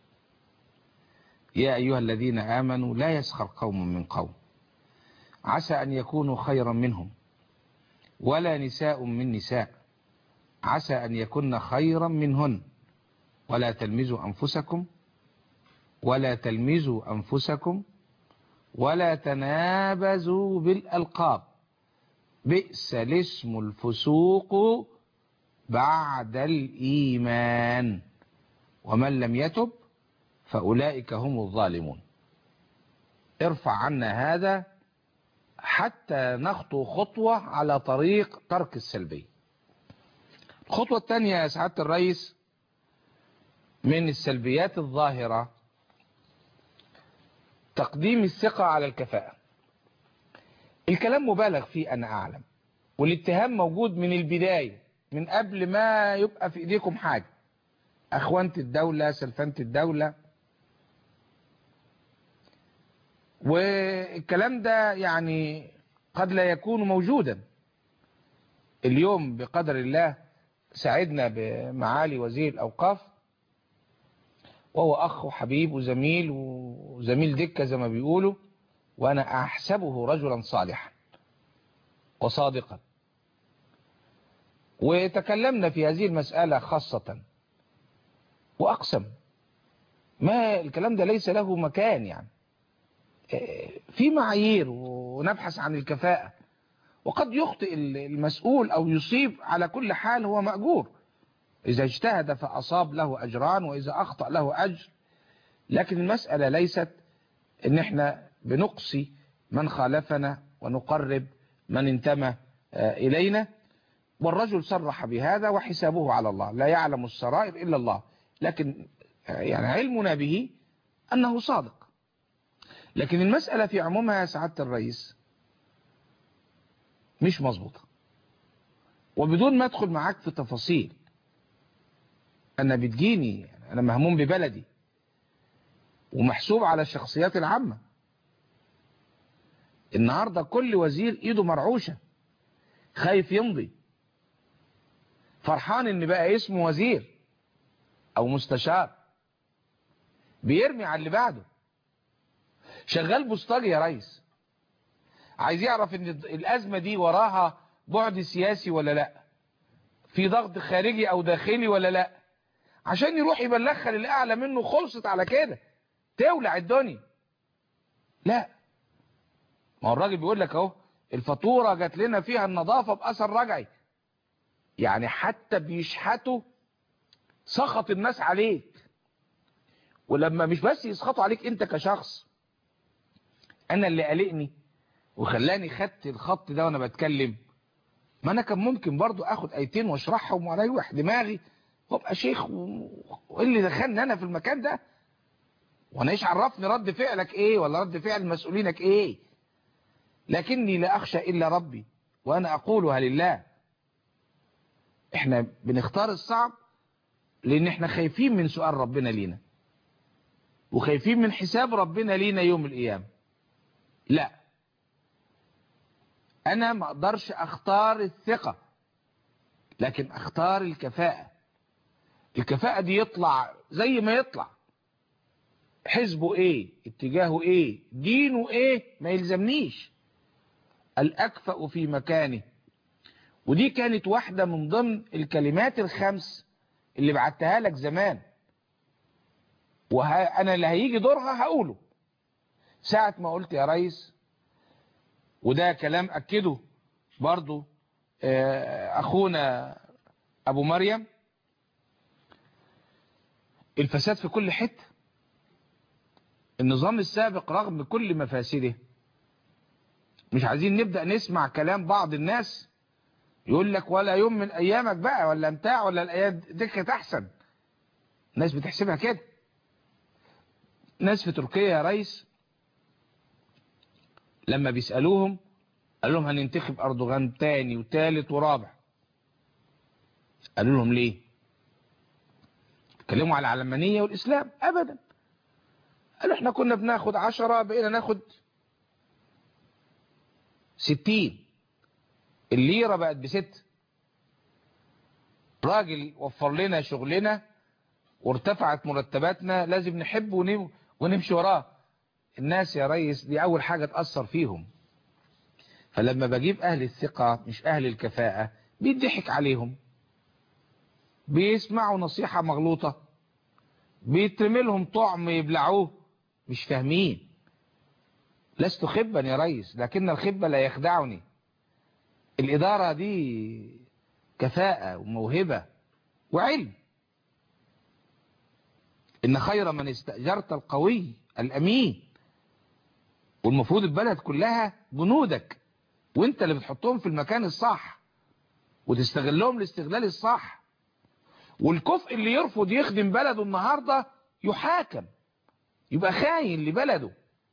يا أيها الذين آمنوا لا يسخر قوم من قوم عسى أن يكونوا خيرا منهم ولا نساء من نساء عسى أن يكن خيرا منهن ولا تلمزوا أنفسكم ولا تلمزوا أنفسكم ولا تنابزوا بالألقاب بئس الاسم الفسوق بعد الإيمان ومن لم يتب فأولئك هم الظالمون ارفع عنا هذا حتى نخطو خطوة على طريق ترك السلبية الخطوة الثانية يا سعادة الرئيس من السلبيات الظاهرة تقديم الثقة على الكفاءة الكلام مبالغ فيه أنا أعلم والاتهام موجود من البداية من قبل ما يبقى في إيديكم حاجة أخوانة الدولة سلفنة الدولة والكلام ده يعني قد لا يكون موجودا اليوم بقدر الله ساعدنا بمعالي وزير الأوقاف وهو أخ وحبيب وزميل وزميل دكة زي ما بيقولوا وأنا أحسبه رجلا صالحا وصادقا وتكلمنا في هذه المسألة خاصة وأقسم ما الكلام ده ليس له مكان يعني في معايير ونبحث عن الكفاءة وقد يخطئ المسؤول أو يصيب على كل حال هو مأجور إذا اجتهد فأصاب له أجران وإذا أخطأ له أجر لكن المسألة ليست إن احنا بنقصي من خالفنا ونقرب من انتمى إلينا والرجل صرح بهذا وحسابه على الله لا يعلم السرائر إلا الله لكن يعني علمنا به أنه صادق لكن المسألة في عمومها يا سعادة الرئيس مش مظبوطة وبدون ما أدخل معاك في تفاصيل أنا بتجيني أنا مهموم ببلدي ومحسوب على الشخصيات العامة النهاردة كل وزير ايده مرعوشة خايف يمضي فرحان ان بقى اسمه وزير او مستشار بيرمي على اللي بعده شغال بوسطجي يا ريس عايز يعرف ان الازمة دي وراها بعد سياسي ولا لا في ضغط خارجي او داخلي ولا لا عشان يروح يبلغها للاعلى منه خلصت على كده تولع الدنيا لا ما هو الراجل بيقول لك اهو الفاتوره جات لنا فيها النظافه باثر رجعي يعني حتى بيشحتوا سخط الناس عليك ولما مش بس يسخطوا عليك انت كشخص انا اللي قلقني وخلاني خدت الخط ده وانا بتكلم ما انا كان ممكن برضو اخد ايتين واشرحهم واريح دماغي وابقى شيخ وايه اللي دخلني انا في المكان ده وانا ايش عرفني رد فعلك ايه ولا رد فعل مسؤولينك ايه لكني لا اخشى الا ربي وانا اقولها لله احنا بنختار الصعب لان احنا خايفين من سؤال ربنا لينا وخايفين من حساب ربنا لينا يوم القيامة لا انا ما اقدرش اختار الثقة لكن اختار الكفاءة الكفاءة دي يطلع زي ما يطلع حزبه ايه اتجاهه ايه دينه ايه ما يلزمنيش الاكفأ في مكانه ودي كانت واحدة من ضمن الكلمات الخمس اللي بعتها لك زمان وانا اللي هيجي دورها هقوله ساعة ما قلت يا ريس وده كلام اكده برضو اخونا ابو مريم الفساد في كل حتة النظام السابق رغم كل مفاسده مش عايزين نبدأ نسمع كلام بعض الناس يقول لك ولا يوم من ايامك بقى ولا بتاع ولا الايام دي كانت احسن الناس بتحسبها كده ناس في تركيا يا ريس لما بيسألوهم قال لهم هننتخب اردوغان تاني وتالت ورابع قالوا لهم ليه اتكلموا على العلمانية والاسلام ابدا قالوا احنا كنا بناخد عشرة بقينا ناخد ستين الليرة بقت بست راجل وفر لنا شغلنا وارتفعت مرتباتنا لازم نحب ونمشي وراه الناس يا ريس دي اول حاجة تأثر فيهم فلما بجيب اهل الثقة مش اهل الكفاءة بيضحك عليهم بيسمعوا نصيحة مغلوطة بيترمي لهم طعم يبلعوه مش فاهمين لست خبا يا ريس لكن الخبة لا يخدعني الإدارة دي كفاءة وموهبة وعلم إن خير من استأجرت القوي الأمين والمفروض البلد كلها جنودك وانت اللي بتحطهم في المكان الصح وتستغلهم الاستغلال الصح والكفء اللي يرفض يخدم بلده النهاردة يحاكم يبقى خاين لبلده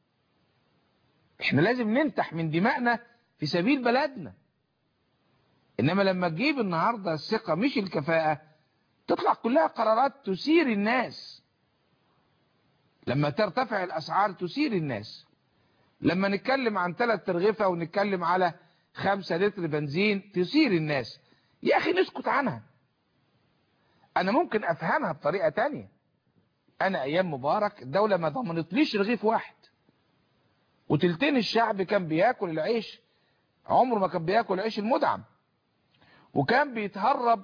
احنا لازم ننتح من دمائنا في سبيل بلدنا انما لما تجيب النهاردة الثقة مش الكفاءة تطلع كلها قرارات تثير الناس لما ترتفع الاسعار تثير الناس لما نتكلم عن ثلاث ترغفة ونتكلم على خمسة لتر بنزين تثير الناس يا اخي نسكت عنها انا ممكن افهمها بطريقة تانية انا ايام مبارك الدولة ما ضمنتليش رغيف واحد وتلتين الشعب كان بياكل العيش عمره ما كان بياكل العيش المدعم وكان بيتهرب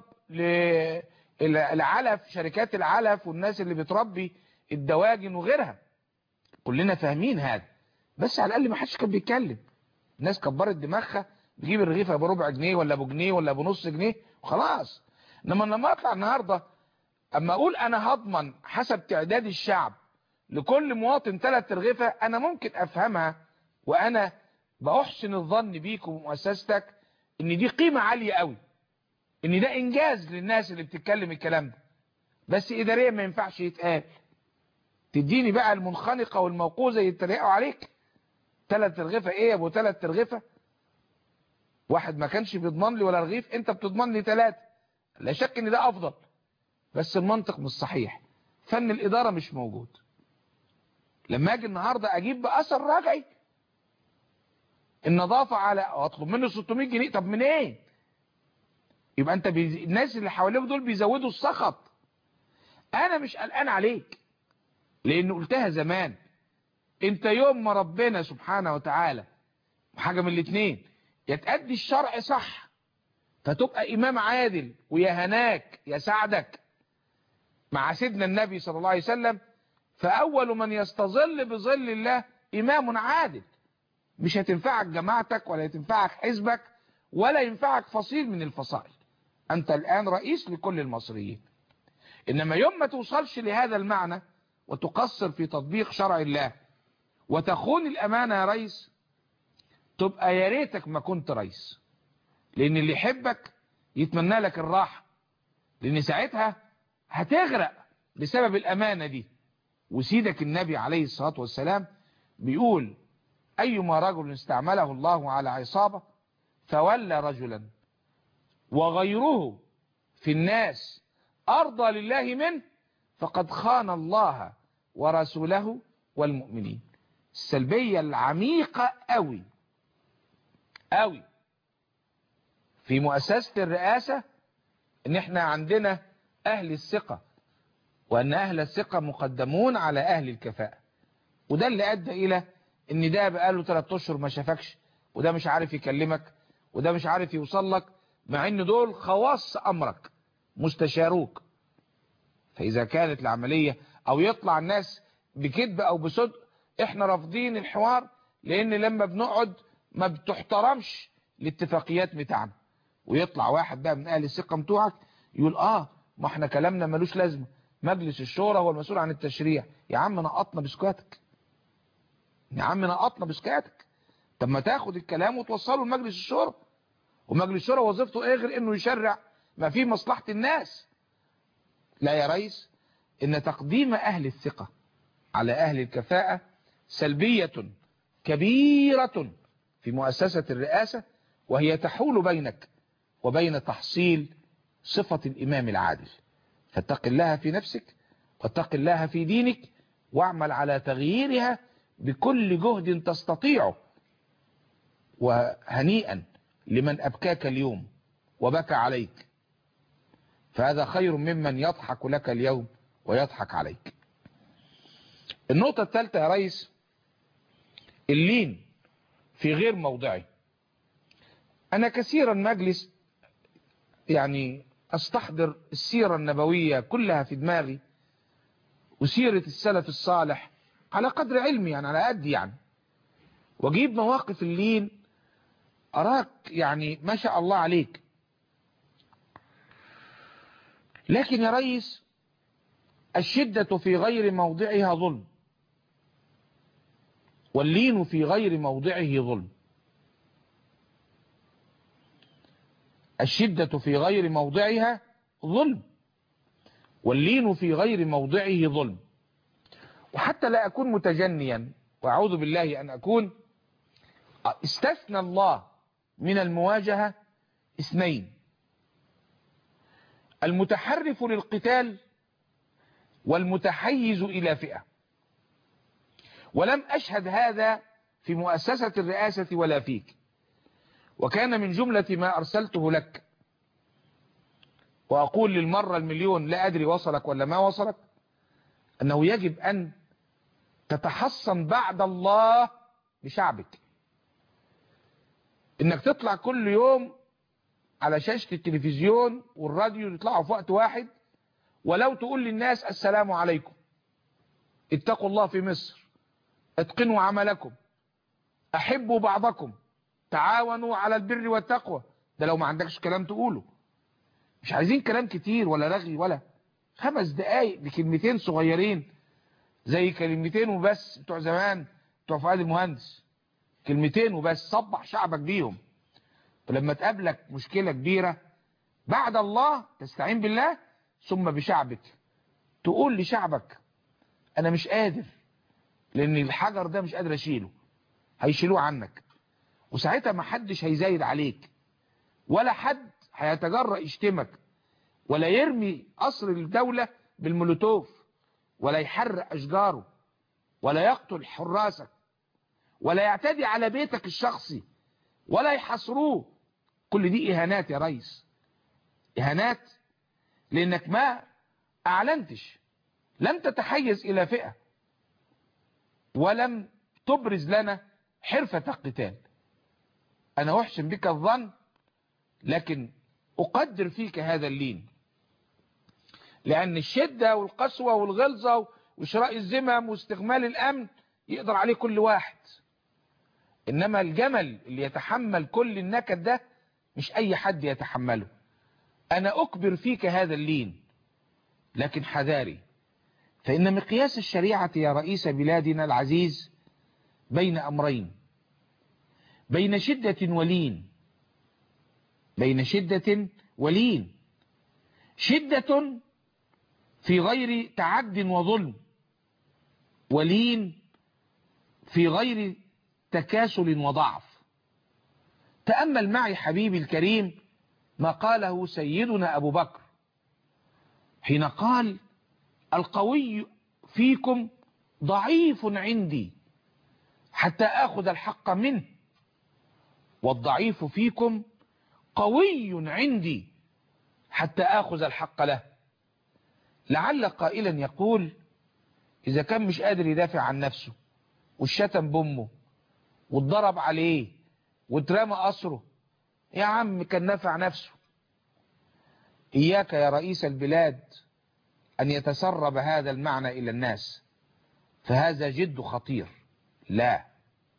للعلف شركات العلف والناس اللي بتربي الدواجن وغيرها كلنا فاهمين هذا بس على الاقل ما حدش كان بيتكلم الناس كبرت دماغها بيجيب الرغيفه بربع جنيه ولا ابو جنيه ولا بنص جنيه وخلاص انما لما اطلع النهارده اما اقول انا هضمن حسب تعداد الشعب لكل مواطن ثلاث رغيفه انا ممكن افهمها وانا باحسن الظن بيك ومؤسستك ان دي قيمه عاليه قوي ان ده انجاز للناس اللي بتتكلم الكلام ده بس اداريا ما ينفعش يتقال تديني بقى المنخنقه والموقوذه يتريقوا عليك ثلاث رغيفه ايه يا ابو ثلاث رغيفه واحد ما كانش بيضمن لي ولا رغيف انت بتضمن لي ثلاثه لا شك ان ده افضل بس المنطق مش صحيح فن الاداره مش موجود لما اجي النهارده اجيب باثر رجعي النظافه على اطلب منه 600 جنيه طب منين إيه؟ يبقى انت بيز... الناس اللي حواليهم دول بيزودوا السخط انا مش قلقان عليك لان قلتها زمان انت يوم ما ربنا سبحانه وتعالى حاجه من الاثنين يا تأدي الشرع صح فتبقى امام عادل ويا هناك يا سعدك مع سيدنا النبي صلى الله عليه وسلم فاول من يستظل بظل الله امام عادل مش هتنفعك جماعتك ولا هتنفعك حزبك ولا ينفعك فصيل من الفصائل انت الان رئيس لكل المصريين انما يوم ما توصلش لهذا المعنى وتقصر في تطبيق شرع الله وتخون الامانة يا ريس تبقى يا ريتك ما كنت ريس لان اللي يحبك يتمنى لك الراحة لان ساعتها هتغرق بسبب الامانة دي وسيدك النبي عليه الصلاة والسلام بيقول ايما رجل استعمله الله على عصابة فولى رجلا وغيره في الناس أرضى لله منه فقد خان الله ورسوله والمؤمنين السلبية العميقة قوي قوي في مؤسسة الرئاسة ان احنا عندنا اهل الثقة وان اهل الثقة مقدمون على اهل الكفاءة وده اللي ادى الى ان ده بقاله 3 اشهر ما شافكش وده مش عارف يكلمك وده مش عارف يوصل لك مع ان دول خواص امرك مستشاروك فاذا كانت العملية او يطلع الناس بكذب او بصدق احنا رافضين الحوار لان لما بنقعد ما بتحترمش الاتفاقيات بتاعنا ويطلع واحد بقى من اهل الثقه بتوعك يقول اه ما احنا كلامنا ملوش لازمه مجلس الشورى هو المسؤول عن التشريع يا عم نقطنا بسكاتك يا عم نقطنا بسكاتك طب ما تاخد الكلام وتوصله لمجلس الشورى ومجلس الشورى وظيفته ايه غير انه يشرع ما فيه مصلحه الناس لا يا ريس ان تقديم اهل الثقه على اهل الكفاءه سلبيه كبيره في مؤسسه الرئاسه وهي تحول بينك وبين تحصيل صفة الإمام العادل فاتق الله في نفسك واتق الله في دينك واعمل على تغييرها بكل جهد تستطيعه وهنيئا لمن أبكاك اليوم وبكى عليك فهذا خير ممن يضحك لك اليوم ويضحك عليك النقطة الثالثة يا ريس اللين في غير موضعه أنا كثيرا مجلس يعني أستحضر السيرة النبوية كلها في دماغي وسيرة السلف الصالح على قدر علمي يعني على قد يعني واجيب مواقف اللين أراك يعني ما شاء الله عليك لكن يا ريس الشدة في غير موضعها ظلم واللين في غير موضعه ظلم الشدة في غير موضعها ظلم واللين في غير موضعه ظلم وحتى لا أكون متجنيا وأعوذ بالله أن أكون استثنى الله من المواجهة اثنين المتحرف للقتال والمتحيز إلى فئة ولم أشهد هذا في مؤسسة الرئاسة ولا فيك وكان من جملة ما أرسلته لك وأقول للمرة المليون لا أدري وصلك ولا ما وصلك أنه يجب أن تتحصن بعد الله بشعبك إنك تطلع كل يوم على شاشة التلفزيون والراديو يطلعوا في وقت واحد ولو تقول للناس السلام عليكم اتقوا الله في مصر اتقنوا عملكم احبوا بعضكم تعاونوا على البر والتقوى ده لو ما عندكش كلام تقوله مش عايزين كلام كتير ولا رغي ولا خمس دقايق بكلمتين صغيرين زي كلمتين وبس بتوع زمان بتوع فؤاد المهندس كلمتين وبس صبح شعبك بيهم ولما تقابلك مشكلة كبيرة بعد الله تستعين بالله ثم بشعبك تقول لشعبك انا مش قادر لان الحجر ده مش قادر اشيله هيشيلوه عنك وساعتها ما حدش هيزايد عليك ولا حد هيتجرأ يشتمك ولا يرمي قصر الدولة بالمولوتوف ولا يحرق اشجاره ولا يقتل حراسك ولا يعتدي على بيتك الشخصي ولا يحصروه كل دي اهانات يا ريس اهانات لانك ما اعلنتش لم تتحيز الى فئة ولم تبرز لنا حرفة القتال انا احسن بك الظن لكن اقدر فيك هذا اللين لان الشدة والقسوة والغلظة وشراء الزمم واستغمال الامن يقدر عليه كل واحد انما الجمل اللي يتحمل كل النكد ده مش اي حد يتحمله انا اكبر فيك هذا اللين لكن حذاري فان مقياس الشريعة يا رئيس بلادنا العزيز بين امرين بين شدة ولين بين شدة ولين شدة في غير تعد وظلم ولين في غير تكاسل وضعف تأمل معي حبيبي الكريم ما قاله سيدنا أبو بكر حين قال القوي فيكم ضعيف عندي حتى آخذ الحق منه والضعيف فيكم قوي عندي حتى آخذ الحق له لعل قائلا يقول إذا كان مش قادر يدافع عن نفسه والشتم بأمه واتضرب عليه واترمى قصره يا عم كان نافع نفسه إياك يا رئيس البلاد أن يتسرب هذا المعنى إلى الناس فهذا جد خطير لا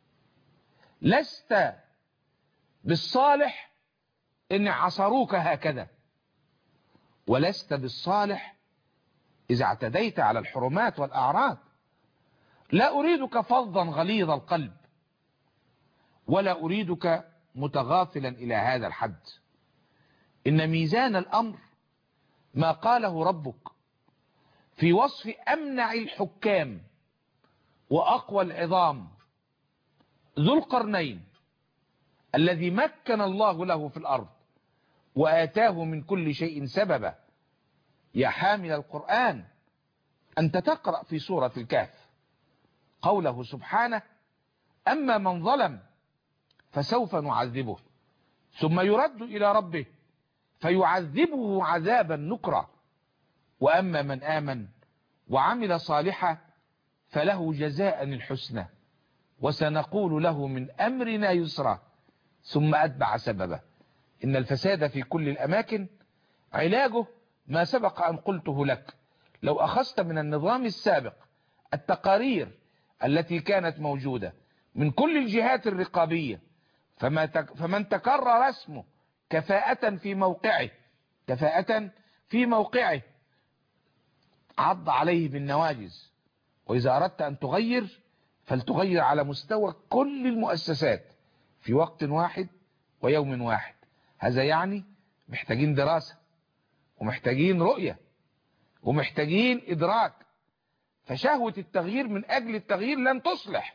لست بالصالح إن عصروك هكذا ولست بالصالح إذا اعتديت على الحرمات والأعراض لا أريدك فظا غليظ القلب ولا أريدك متغافلا إلى هذا الحد إن ميزان الأمر ما قاله ربك في وصف أمنع الحكام وأقوى العظام ذو القرنين الذي مكن الله له في الأرض وآتاه من كل شيء سببا يا حامل القرآن أنت تقرأ في سورة الكهف قوله سبحانه أما من ظلم فسوف نعذبه ثم يرد إلى ربه فيعذبه عذابا نكرا وأما من آمن وعمل صالحا فله جزاء الحسنى وسنقول له من أمرنا يسرا ثم أتبع سببا إن الفساد في كل الأماكن علاجه ما سبق أن قلته لك لو أخذت من النظام السابق التقارير التي كانت موجودة من كل الجهات الرقابية فما تك فمن تكرر اسمه كفاءة في موقعه كفاءة في موقعه عض عليه بالنواجز وإذا أردت أن تغير فلتغير على مستوى كل المؤسسات في وقت واحد ويوم واحد هذا يعني محتاجين دراسة ومحتاجين رؤية ومحتاجين إدراك فشهوة التغيير من أجل التغيير لن تصلح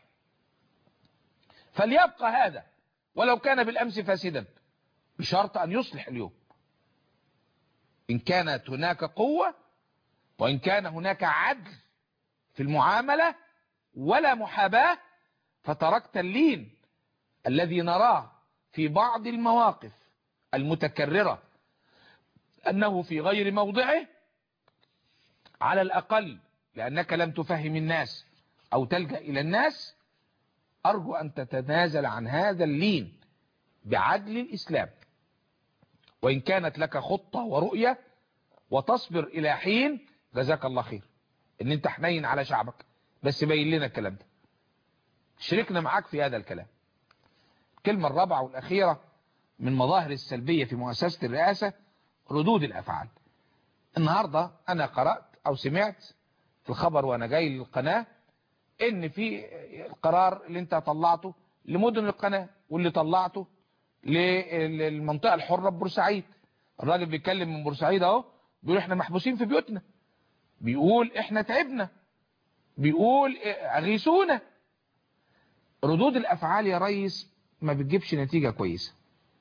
فليبقى هذا ولو كان بالأمس فاسدا بشرط أن يصلح اليوم إن كانت هناك قوة وإن كان هناك عدل في المعاملة ولا محاباة فتركت اللين الذي نراه في بعض المواقف المتكررة أنه في غير موضعه على الأقل لأنك لم تفهم الناس أو تلجأ إلى الناس أرجو أن تتنازل عن هذا اللين بعدل الإسلام وإن كانت لك خطة ورؤية وتصبر إلى حين جزاك الله خير إن أنت حنين على شعبك بس بين لنا الكلام ده شاركنا معاك في هذا الكلام الكلمة الرابعة والأخيرة من مظاهر السلبية في مؤسسة الرئاسة ردود الأفعال النهاردة أنا قرأت أو سمعت في الخبر وأنا جاي للقناة إن في القرار اللي أنت طلعته لمدن القناة واللي طلعته للمنطقة الحرة ببورسعيد الراجل بيتكلم من بورسعيد اهو بيقول احنا محبوسين في بيوتنا بيقول احنا تعبنا بيقول اغيثونا ردود الافعال يا ريس ما بتجيبش نتيجة كويسة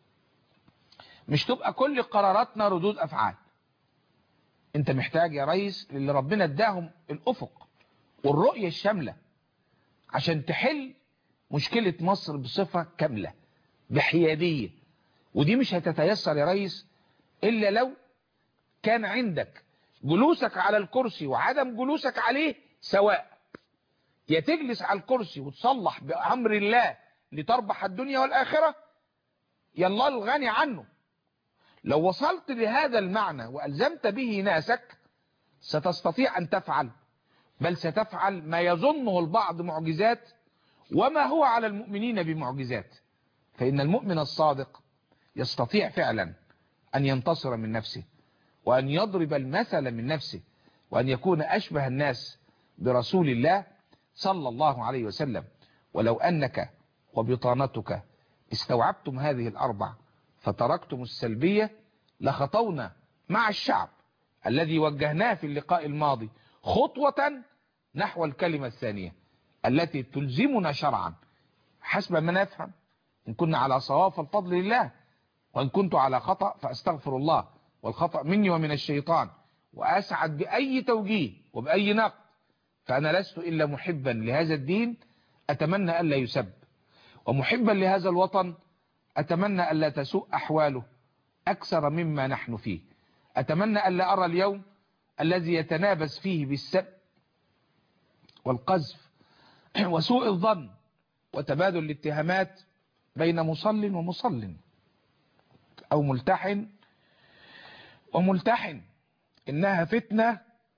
مش تبقى كل قراراتنا ردود افعال انت محتاج يا ريس للي ربنا اداهم الافق والرؤية الشاملة عشان تحل مشكلة مصر بصفة كاملة بحيادية ودي مش هتتيسر يا ريس إلا لو كان عندك جلوسك على الكرسي وعدم جلوسك عليه سواء يا تجلس على الكرسي وتصلح بأمر الله لتربح الدنيا والآخرة يا الله الغني عنه لو وصلت لهذا المعنى وألزمت به ناسك ستستطيع أن تفعل بل ستفعل ما يظنه البعض معجزات وما هو على المؤمنين بمعجزات فإن المؤمن الصادق يستطيع فعلا أن ينتصر من نفسه وأن يضرب المثل من نفسه وأن يكون أشبه الناس برسول الله صلى الله عليه وسلم ولو أنك وبطانتك استوعبتم هذه الأربع فتركتم السلبية لخطونا مع الشعب الذي وجهناه في اللقاء الماضي خطوة نحو الكلمة الثانية التي تلزمنا شرعا حسب ما نفهم إن كنا على صواب فالفضل لله وإن كنت على خطأ فأستغفر الله والخطأ مني ومن الشيطان وأسعد بأي توجيه وبأي نقد فأنا لست إلا محبا لهذا الدين أتمنى ألا يسب ومحبا لهذا الوطن أتمنى ألا تسوء أحواله أكثر مما نحن فيه أتمنى ألا أرى اليوم الذي يتنابس فيه بالسب والقذف وسوء الظن وتبادل الاتهامات بين مصل ومصل أو ملتحن وملتحن إنها فتنة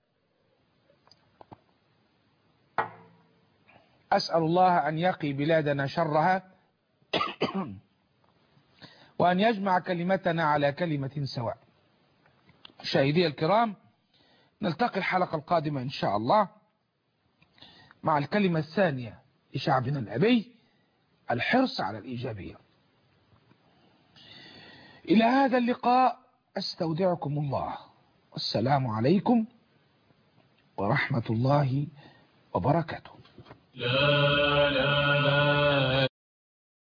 أسأل الله أن يقي بلادنا شرها وأن يجمع كلمتنا على كلمة سواء مشاهدي الكرام نلتقي الحلقة القادمة إن شاء الله مع الكلمة الثانية لشعبنا الأبي الحرص على الإيجابية إلى هذا اللقاء أستودعكم الله والسلام عليكم ورحمة الله وبركاته لا